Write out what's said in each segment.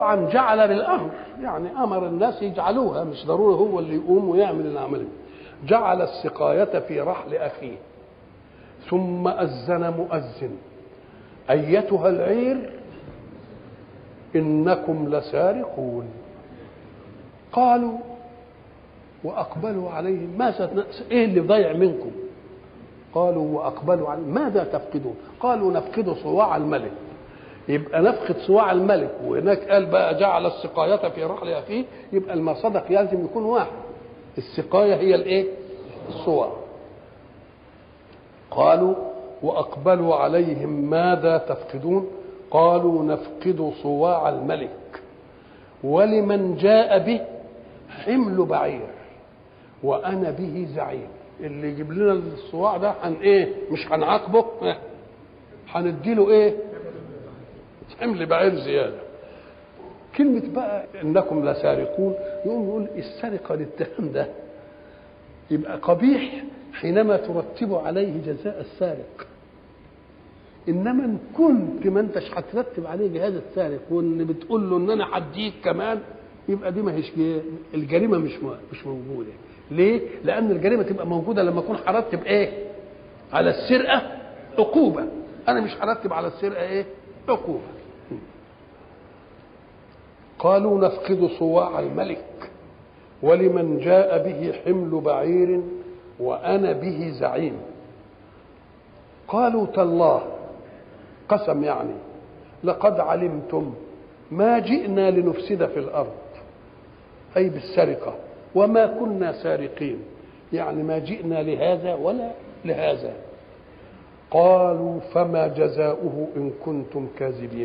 طبعا جعل بالامر يعني امر الناس يجعلوها مش ضروري هو اللي يقوم ويعمل العمل جعل السقايه في رحل اخيه ثم اذن مؤذن ايتها العير انكم لسارقون قالوا واقبلوا عليهم ماذا ايه اللي ضيع منكم قالوا واقبلوا عليهم ماذا تفقدون قالوا نفقد صواع الملك يبقى نفقد صواع الملك وهناك قال بقى جعل السقاية في رحل أخيه يبقى المصدق يلزم يكون واحد السقاية هي الإيه؟ الصواع قالوا وأقبلوا عليهم ماذا تفقدون قالوا نفقد صواع الملك ولمن جاء به حمل بعير وأنا به زعيم اللي يجيب لنا الصواع ده هن إيه؟ مش هنعاقبه هنديله إيه؟ حمل بعير زيادة كلمة بقى إنكم لسارقون يقوم يقول السرقة الاتهام ده يبقى قبيح حينما ترتب عليه جزاء السارق انما ان كنت ما انتش هترتب عليه جهاز السارق وان بتقول له ان انا هديك كمان يبقى دي ما هيش الجريمه مش مش موجوده ليه؟ لان الجريمه تبقى موجوده لما اكون هرتب ايه؟ على السرقه عقوبه انا مش هرتب على السرقه ايه؟ عقوبه قالوا نفقد صواع الملك ولمن جاء به حمل بعير وانا به زعيم قالوا تالله قسم يعني لقد علمتم ما جئنا لنفسد في الارض اي بالسرقه وما كنا سارقين يعني ما جئنا لهذا ولا لهذا قالوا فما جزاؤه ان كنتم كاذبين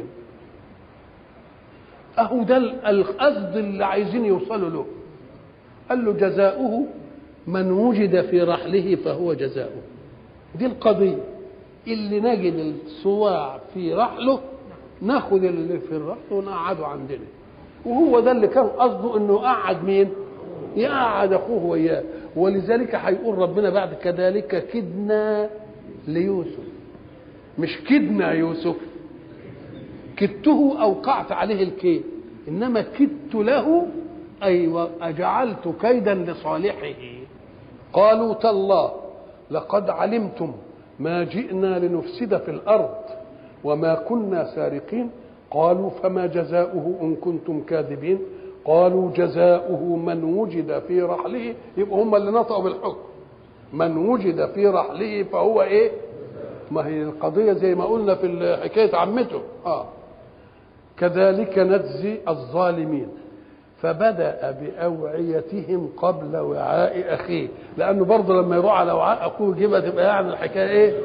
اهو ده القصد اللي عايزين يوصلوا له قال له جزاؤه من وجد في رحله فهو جزاؤه دي القضيه اللي نجد الصواع في رحله ناخد اللي في الرحل ونقعده عندنا وهو ده اللي كان قصده انه قعد مين يقعد اخوه وياه ولذلك هيقول ربنا بعد كذلك كدنا ليوسف مش كدنا يوسف كدته اوقعت عليه الكيد انما كدت له اي اجعلت كيدا لصالحه قالوا تالله لقد علمتم ما جئنا لنفسد في الارض وما كنا سارقين قالوا فما جزاؤه ان كنتم كاذبين قالوا جزاؤه من وجد في رحله يبقى هم اللي نطقوا بالحكم من وجد في رحله فهو ايه ما هي القضيه زي ما قلنا في حكايه عمته اه كذلك نجزي الظالمين فبدأ بأوعيتهم قبل وعاء أخيه لأنه برضه لما يروح على وعاء أخوه يجيبها تبقى يعني الحكاية إيه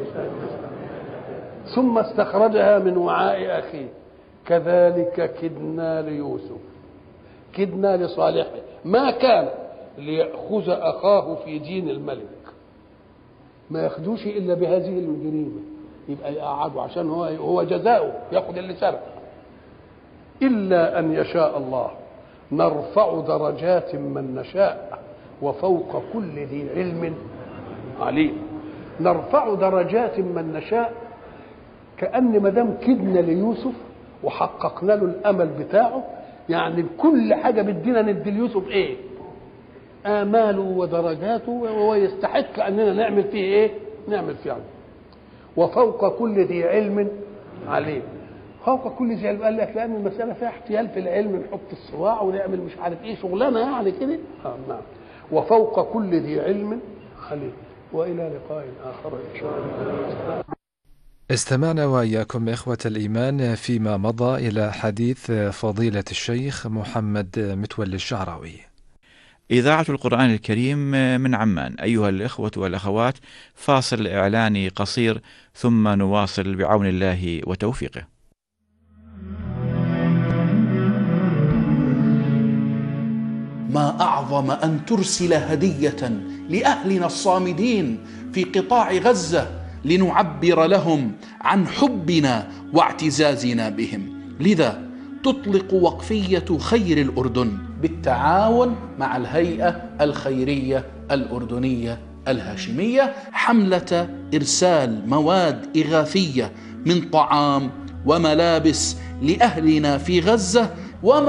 ثم استخرجها من وعاء أخيه كذلك كدنا ليوسف كدنا لصالحه ما كان ليأخذ أخاه في دين الملك ما ياخدوش إلا بهذه الجريمة يبقى يقعدوا عشان هو هو جزاؤه ياخد اللي سرق إلا أن يشاء الله نرفع درجات من نشاء وفوق كل ذي علم عليم نرفع درجات من نشاء كأن ما دام كدنا ليوسف وحققنا له الأمل بتاعه يعني كل حاجة بدينا ندي ليوسف إيه؟ آماله ودرجاته وهو يستحق أننا نعمل فيه إيه؟ نعمل فيه علم. وفوق كل ذي علم عليم فوق كل ذي علم قال لك لان المساله فيها احتيال في العلم نحط الصواع ونعمل مش عارف ايه شغلانه يعني كده آه نعم وفوق كل ذي علم عليم والى لقاء اخر ان شاء الله استمعنا واياكم اخوه الايمان فيما مضى الى حديث فضيله الشيخ محمد متولي الشعراوي إذاعة القرآن الكريم من عمان أيها الإخوة والأخوات فاصل إعلاني قصير ثم نواصل بعون الله وتوفيقه ما اعظم ان ترسل هديه لاهلنا الصامدين في قطاع غزه لنعبر لهم عن حبنا واعتزازنا بهم لذا تطلق وقفيه خير الاردن بالتعاون مع الهيئه الخيريه الاردنيه الهاشميه حمله ارسال مواد اغاثيه من طعام وملابس لاهلنا في غزه وما